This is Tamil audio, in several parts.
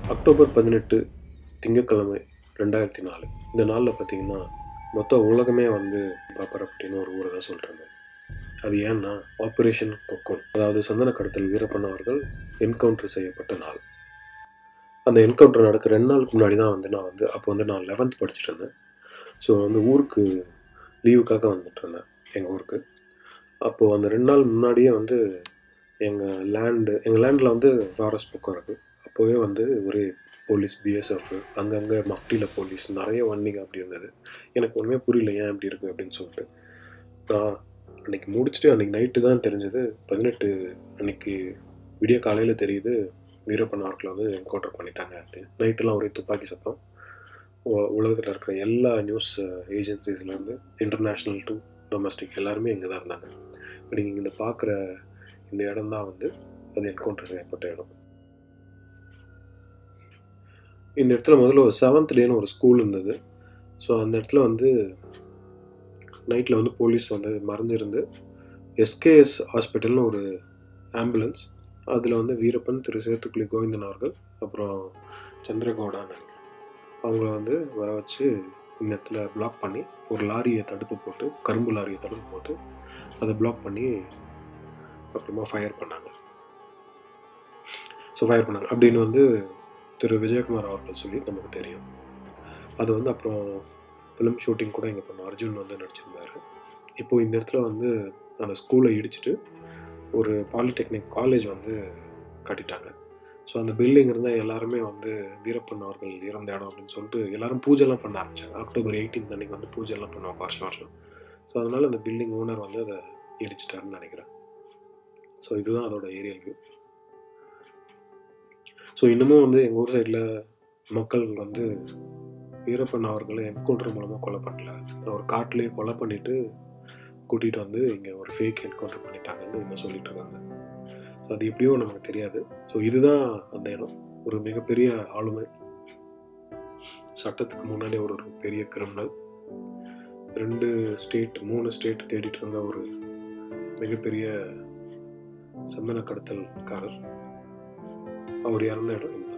அக்டோபர் பதினெட்டு திங்கட்கிழமை ரெண்டாயிரத்தி நாலு இந்த நாளில் பார்த்தீங்கன்னா மொத்த உலகமே வந்து பாப்பரப்பட்டின்னு ஒரு ஊரை தான் சொல்கிறாங்க அது ஏன்னா ஆப்ரேஷன் கொக்கோன் அதாவது சந்தன கடத்தல் வீரப்பன் அவர்கள் என்கவுண்டர் செய்யப்பட்ட நாள் அந்த என்கவுண்டர் நடக்க ரெண்டு நாளுக்கு முன்னாடி தான் வந்து நான் வந்து அப்போ வந்து நான் லெவன்த் படிச்சுட்டு இருந்தேன் ஸோ வந்து ஊருக்கு லீவுக்காக வந்துட்டு இருந்தேன் எங்கள் ஊருக்கு அப்போது அந்த ரெண்டு நாள் முன்னாடியே வந்து எங்கள் லேண்டு எங்கள் லேண்டில் வந்து ஃபாரஸ்ட் பக்கம் இருக்குது அப்போவே வந்து ஒரு போலீஸ் பிஎஸ்எஃப் அங்கங்கே மஃப்டியில் போலீஸ் நிறைய வண்டிங்க அப்படி இருந்தது எனக்கு ஒன்றுமே புரியல ஏன் இப்படி இருக்குது அப்படின்னு சொல்லிட்டு நான் அன்னைக்கு முடிச்சுட்டு அன்றைக்கி நைட்டு தான் தெரிஞ்சது பதினெட்டு அன்னைக்கு விடிய காலையில் தெரியுது வீரப்பன் அவர்களை வந்து என்கவுண்டர் பண்ணிட்டாங்க அப்படின்னு நைட்டெல்லாம் ஒரே துப்பாக்கி சத்தம் உலகத்தில் இருக்கிற எல்லா நியூஸ் ஏஜென்சிஸ்லேருந்து இன்டர்நேஷ்னல் டு டொமஸ்டிக் எல்லாருமே இங்கே தான் இருந்தாங்க இப்போ நீங்கள் இந்த பார்க்குற இந்த இடம் தான் வந்து அது என்கவுண்டர் செய்யப்பட்ட இடம் இந்த இடத்துல முதல்ல ஒரு செவன்த் டேன்னு ஒரு ஸ்கூல் இருந்தது ஸோ அந்த இடத்துல வந்து நைட்டில் வந்து போலீஸ் வந்து மறந்து இருந்து எஸ்கேஎஸ் ஹாஸ்பிட்டல்னு ஒரு ஆம்புலன்ஸ் அதில் வந்து வீரப்பன் திரு சேத்துக்குழி கோவிந்தன் அவர்கள் அப்புறம் சந்திரகௌடான்னு நினைக்கிறேன் அவங்கள வந்து வர வச்சு இந்த இடத்துல பிளாக் பண்ணி ஒரு லாரியை தடுப்பு போட்டு கரும்பு லாரியை தடுப்பு போட்டு அதை பிளாக் பண்ணி அப்புறமா ஃபயர் பண்ணாங்க ஸோ ஃபயர் பண்ணாங்க அப்படின்னு வந்து திரு விஜயகுமார் அவர்கள் சொல்லி நமக்கு தெரியும் அது வந்து அப்புறம் ஃபிலிம் ஷூட்டிங் கூட இங்கே பண்ணோம் அர்ஜுன் வந்து நடிச்சிருந்தார் இப்போது இந்த இடத்துல வந்து அந்த ஸ்கூலை இடிச்சிட்டு ஒரு பாலிடெக்னிக் காலேஜ் வந்து கட்டிட்டாங்க ஸோ அந்த பில்டிங் இருந்தால் எல்லாருமே வந்து வீரப்பன் அவர்கள் இறந்த இடம் அப்படின்னு சொல்லிட்டு எல்லாரும் பூஜைலாம் பண்ண ஆரம்பித்தாங்க அக்டோபர் எயிட்டீன்த் அன்னைக்கு வந்து பூஜைலாம் பண்ணுவாங்க வருஷம் வருஷம் ஸோ அதனால் அந்த பில்டிங் ஓனர் வந்து அதை இடிச்சிட்டாருன்னு நினைக்கிறேன் ஸோ இதுதான் அதோட ஏரியல் வியூ ஸோ இன்னமும் வந்து எங்கள் ஊர் சைடில் மக்கள் வந்து வீரப்பன் அவர்களை என்கவுண்டர் மூலமாக கொலை பண்ணல அவர் காட்டிலேயே கொலை பண்ணிவிட்டு கூட்டிகிட்டு வந்து இங்கே ஒரு ஃபேக் என்கவுண்டர் பண்ணிட்டாங்கன்னு இன்னும் சொல்லிட்டு இருக்காங்க ஸோ அது எப்படியோ நமக்கு தெரியாது ஸோ இதுதான் அந்த இடம் ஒரு மிகப்பெரிய ஆளுமை சட்டத்துக்கு முன்னாடி ஒரு ஒரு பெரிய கிரிமினல் ரெண்டு ஸ்டேட் மூணு ஸ்டேட் தேடிட்டு இருந்த ஒரு மிகப்பெரிய சந்தன கடத்தல்காரர் அவர் இறந்த இடம் இதுதான்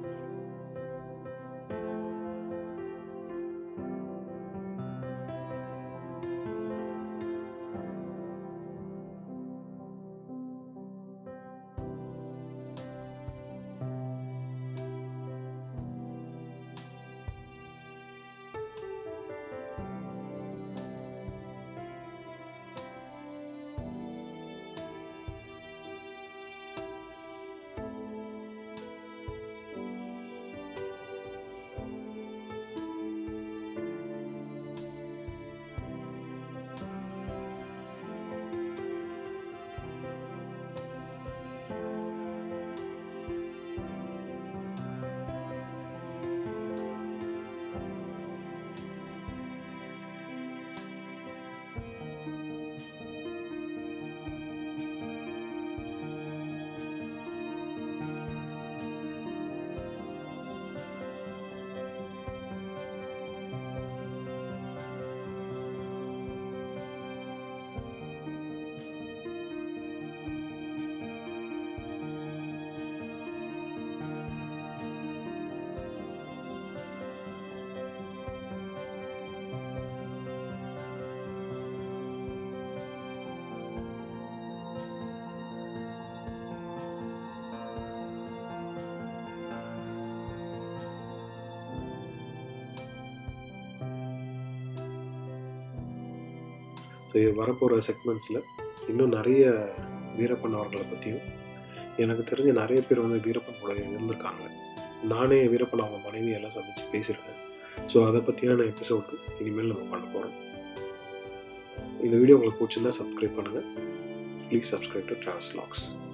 ஸோ இது வரப்போகிற செக்மெண்ட்ஸில் இன்னும் நிறைய வீரப்பன் அவர்களை பற்றியும் எனக்கு தெரிஞ்ச நிறைய பேர் வந்து வீரப்பன் கூட இருந்திருக்காங்க நானே வீரப்பன் அவங்க மனைவி எல்லாம் சந்தித்து பேசியிருக்கேன் ஸோ அதை பற்றியான எபிசோடு இனிமேல் நம்ம பண்ண போகிறோம் இந்த வீடியோ உங்களுக்கு பிடிச்சிருந்தா சப்ஸ்கிரைப் பண்ணுங்கள் please subscribe to travels lakhs